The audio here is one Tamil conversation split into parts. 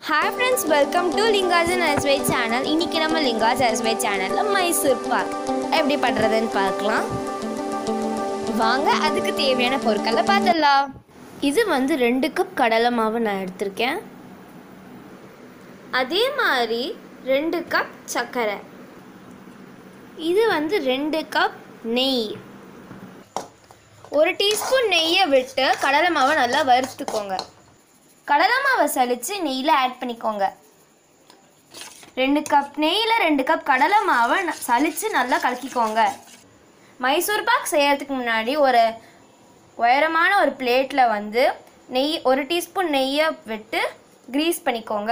hi friends welcome to Lingas and S Y channel இன்னைக்கு நம்ம லிங்காஸ் எஸ்வை சேனலில் மைசூர் பாக் எப்படி பண்ணுறதுன்னு பார்க்கலாம் வாங்க அதுக்கு தேவையான பொருட்களை பார்த்துடலாம் இது வந்து ரெண்டு கப் கடலை மாவு நான் எடுத்திருக்கேன் அதே மாதிரி ரெண்டு கப் சர்க்கரை இது வந்து ரெண்டு கப் நெய் ஒரு டீஸ்பூன் நெய்யை விட்டு கடலை மாவை நல்லா வறுத்துக்கோங்க கடலை மாவை சலிச்சு நெய்யில் ஆட் பண்ணிக்கோங்க ரெண்டு கப் நெய்யில் ரெண்டு கப் கடலை மாவை ந- சலிச்சு நல்லா கலக்கிக்கோங்க மைசூர் பாக் செய்யறதுக்கு முன்னாடி ஒரு உயரமான ஒரு பிளேட்டில் வந்து நெய் ஒரு டீஸ்பூன் நெய்யை விட்டு கிரீஸ் பண்ணிக்கோங்க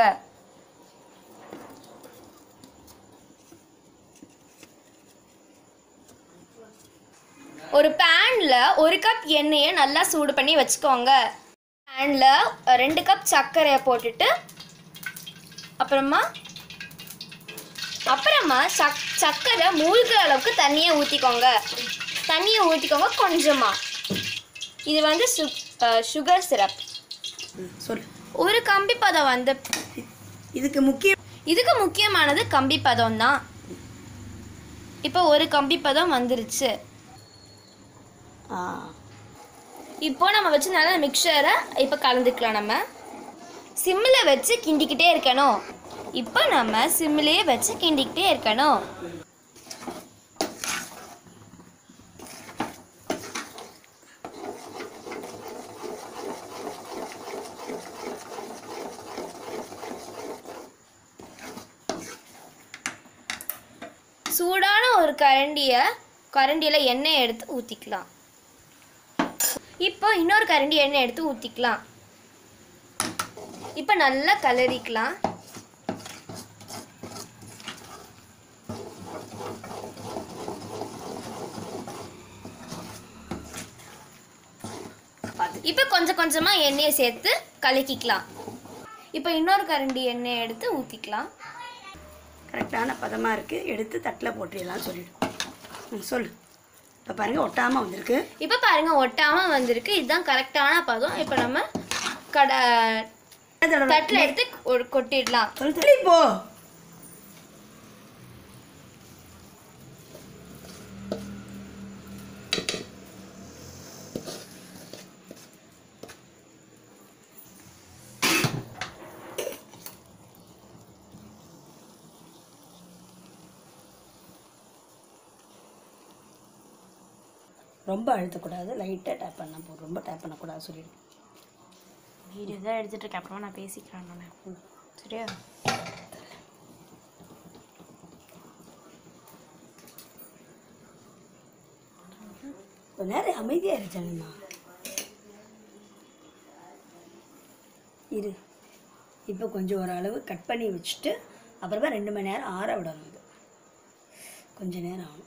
ஒரு பேனில் ஒரு கப் எண்ணெயை நல்லா சூடு பண்ணி வச்சுக்கோங்க பேனில் ரெண்டு கப் சர்க்கரையை போட்டுட்டு அப்புறமா அப்புறமா சக் சர்க்கரை மூழ்கிற அளவுக்கு தண்ணியை ஊற்றிக்கோங்க தண்ணியை ஊற்றிக்கோங்க கொஞ்சமாக இது வந்து சு சுகர் சிரப் சொல் ஒரு கம்பி பதம் வந்து இதுக்கு முக்கிய இதுக்கு முக்கியமானது கம்பி பதம் தான் இப்போ ஒரு கம்பி பதம் வந்துருச்சு ஆ, இப்போ நம்ம வச்சு நல்லா மிக்சரை இப்போ கலந்துக்கலாம் நம்ம சிம்மில் வச்சு கிண்டிக்கிட்டே இருக்கணும் இப்போ நம்ம சிம்மிலேயே வச்சு கிண்டிக்கிட்டே இருக்கணும் சூடான ஒரு கரண்டியை கரண்டியில் எண்ணெய் எடுத்து ஊற்றிக்கலாம் இப்போ இன்னொரு கரண்டி எண்ணெய் எடுத்து ஊற்றிக்கலாம் இப்போ நல்லா கலரிக்கலாம் இப்போ கொஞ்சம் கொஞ்சமாக எண்ணெயை சேர்த்து கலக்கிக்கலாம் இப்போ இன்னொரு கரண்டி எண்ணெய் எடுத்து ஊற்றிக்கலாம் கரெக்டான பதமாக இருக்குது எடுத்து தட்டில் போட்டுடலாம் சொல்லிடு ம், சொல்லு இப்போ பாருங்கள் ஒட்டாமல் வந்திருக்கு இப்போ பாருங்க ஒட்டாம வந்திருக்கு இதுதான் கரெக்டான பதம் இப்போ நம்ம கடை தட்டில் எடுத்து கொ- கொட்டிடலாம் சொல்லு சொல்லி போ ரொம்ப அழுத்தக்கூடாது லைட்டாக டேப் பண்ண போதும் ரொம்ப டேப் பண்ணக்கூடாது சொல்லிடு வீடியோ தான் எடுத்துட்டு இருக்கேன் அப்புறமா நான் பேசிக்கிறேன் நான் சரியா கொஞ்ச நேரம் அமைதியாக இருச்சேங்கம்மா இரு இப்போ கொஞ்சம் ஓரளவு கட் பண்ணி வச்சுட்டு அப்புறமா ரெண்டு மணி நேரம் ஆற விடணும் இது கொஞ்ச நேரம் ஆகும்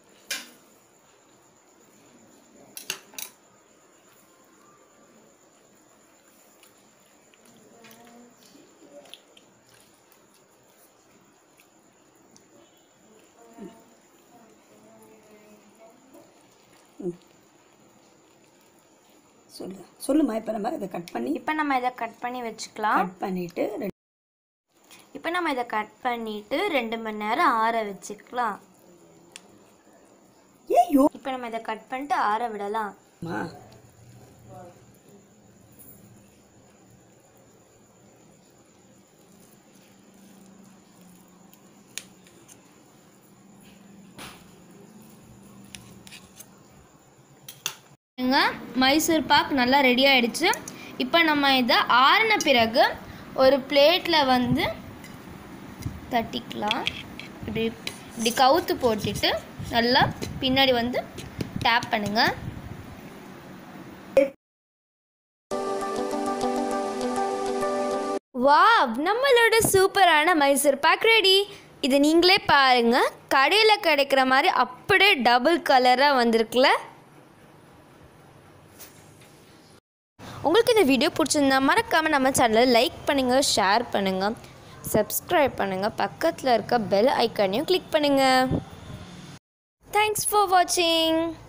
சொல்லு சொல்லுமா இப்போ நம்ம இதை கட் பண்ணி இப்போ நம்ம இதை கட் பண்ணி வச்சுக்கலாம் கட் பண்ணிவிட்டு இப்போ நம்ம இதை கட் பண்ணிட்டு ரெண்டு மணி நேரம் ஆற வச்சுக்கலாம் ஏயோ இப்போ நம்ம இதை கட் பண்ணிட்டு ஆற விடலாம் அம்மா பாருங்க மைசூர் பாக் நல்லா ரெடி ஆயிடுச்சு இப்போ நம்ம இதை ஆறின பிறகு ஒரு பிளேட்டில் வந்து தட்டிக்கலாம் இப்படி இப்படி கவுத்து போட்டுட்டு நல்லா பின்னாடி வந்து டேப் பண்ணுங்க வாவ் நம்மளோட சூப்பரான மைசூர் பாக் ரெடி இது நீங்களே பாருங்க கடையில் கிடைக்கிற மாதிரி அப்படியே டபுள் கலராக வந்திருக்குல்ல உங்களுக்கு இந்த வீடியோ பிடிச்சிருந்தா மறக்காமல் நம்ம சேனலை லைக் பண்ணுங்கள் ஷேர் பண்ணுங்கள் சப்ஸ்கிரைப் பண்ணுங்கள் பக்கத்தில் இருக்க பெல் ஐக்கானையும் கிளிக் பண்ணுங்கள் தேங்க்ஸ் ஃபார் வாட்சிங்